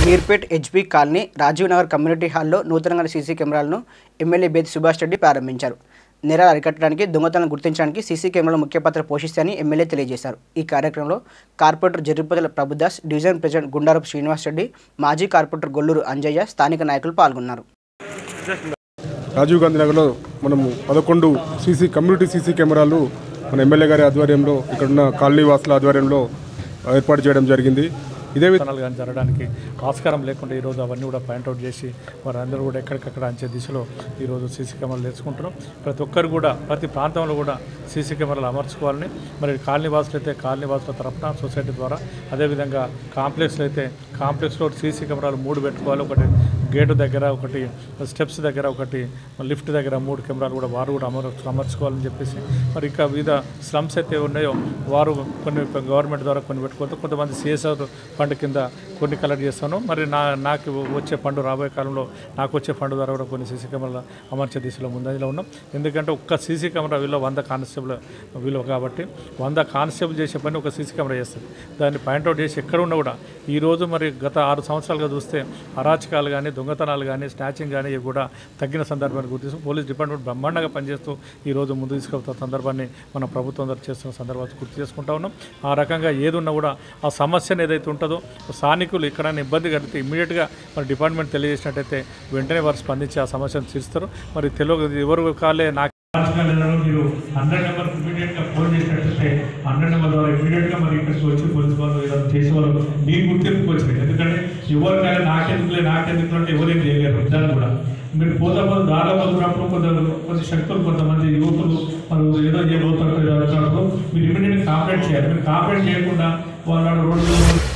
Meerpet HP colony Rajiv Nagar community హాల్లో నూతనంగా CC కెమెరాలను ఎమ్మెల్యే బేతి సుభాష్ రెడ్డి ప్రారంభించారు నేరాలు అరికట్టడానికి దొంగతనం గుర్తించడానికి సీసీ కెమెరాలు ముఖ్య పాత్ర పోషిస్తాయని ఎమ్మెల్యే తెలియజేశారు ఈ కార్యక్రమంలో corporator Jarripatula Prabhudas division president Gundarapu Srinivas Reddy మాజీ కార్పొరేటర్ గొల్లూరు అంజయ్య స్థానిక నాయకులు పాల్గొన్నారు రాజీవ్ గాంధీ నగర్లో మనము పదకొండు సీసీ కమ్యూనిటీ సీసీ కెమెరాలు మన ఎమ్మెల్యే గారి ఆధ్వర్యంలో ఇక్కడున్న కాలనీ వాసుల ఆధ్వర్యంలో ఏర్పాటు చేయడం జరిగింది ఇదే విధంగా విధానాలు కానీ జరగడానికి ఆస్కారం లేకుండా ఈరోజు అవన్నీ కూడా పాయింట్అవుట్ చేసి వారందరూ కూడా ఎక్కడికక్కడ అంచే దిశలో ఈరోజు సీసీ కెమెరాలు తెచ్చుకుంటున్నాం ప్రతి ఒక్కరు కూడా ప్రతి ప్రాంతంలో కూడా సీసీ కెమెరాలు అమర్చుకోవాలని మరి కాలనీ వాసులు అయితే కాలనీ వాసుల తరఫున సొసైటీ ద్వారా అదేవిధంగా కాంప్లెక్స్లో అయితే కాంప్లెక్స్లో సీసీ కెమెరాలు మూడు పెట్టుకోవాలి ఒకటి గేటు దగ్గర ఒకటి స్టెప్స్ దగ్గర ఒకటి లిఫ్ట్ దగ్గర మూడు కెమెరాలు కూడా వారు కూడా అమర్ అమర్చుకోవాలని చెప్పేసి మరి ఇంకా వివిధ స్లమ్స్ అయితే ఉన్నాయో వారు కొన్ని గవర్నమెంట్ ద్వారా కొన్ని పెట్టుకోవచ్చు కొంతమంది సిఎస్ఆర్ ఫండ్ కింద కొన్ని కలెక్ట్ చేస్తాను మరి నా నాకు వచ్చే ఫండ్ రాబోయే కాలంలో నాకు వచ్చే ఫండ్ ద్వారా కూడా కొన్ని సీసీ కెమెరాలు అమర్చే దిశలో ముందంజలో ఉన్నాం ఎందుకంటే ఒక్క సీసీ కెమెరా విలువ వంద కానిస్టేబుల్ విలువ కాబట్టి వంద కానిస్టేబుల్ చేసే పని ఒక సీసీ కెమెరా చేస్తుంది దాన్ని పాయింట్అవుట్ చేసి ఎక్కడ ఉన్నా కూడా ఈ రోజు మరి గత ఆరు సంవత్సరాలుగా చూస్తే అరాచకాలు కానీ దొంగతనాలు కానీ స్నాచింగ్ కానీ ఇవి కూడా తగ్గిన సందర్భాన్ని గుర్తిస్తూ పోలీస్ డిపార్ట్మెంట్ బ్రహ్మాండంగా పనిచేస్తూ ఈ రోజు ముందు తీసుకెళ్తున్న సందర్భాన్ని మన ప్రభుత్వం ద్వారా చేస్తున్న సందర్భాన్ని గుర్తు చేసుకుంటా ఉన్నాం ఆ రకంగా ఏది ఉన్నా కూడా ఆ సమస్యను ఏదైతే ఉంటుందో స్థానికులు ఎక్కడైనా ఇబ్బంది కలిగితే ఇమీడియట్గా మరి డిపార్ట్మెంట్ తెలియజేసినట్టయితే వెంటనే వారు స్పందించి ఆ సమస్యను తీరుస్తారు మరి తెలియదు ఎవరు కాలే నాకు మీరు హండ్రెడ్ నెంబర్ ఇమీడియట్గా ఫోన్ చేసినట్లయితే హండ్రెడ్ నెంబర్ ద్వారా ఇమీడియట్గా మరి ఇక్కడికి వచ్చి పోలీస్ వాళ్ళు ఇలా చేసే వాళ్ళు మీ గుర్తింపుకి వచ్చినాయి ఎందుకంటే ఎవరికైనా నాకెందుకులే నాకెందుకు అంటే ఎవరేం చేయలేరు దాన్ని కూడా మీరు పోతా పోతే దారిలో పోతున్నప్పుడు కొంత కొంత శక్తులు కొంతమంది యువకులు వాళ్ళు ఏదో ఏ లోతున్నప్పుడు మీరు ఇమీడియట్గా కాంప్లైంట్ చేయాలి మీరు కాంప్లైంట్ చేయకుండా వాళ్ళ రోడ్డు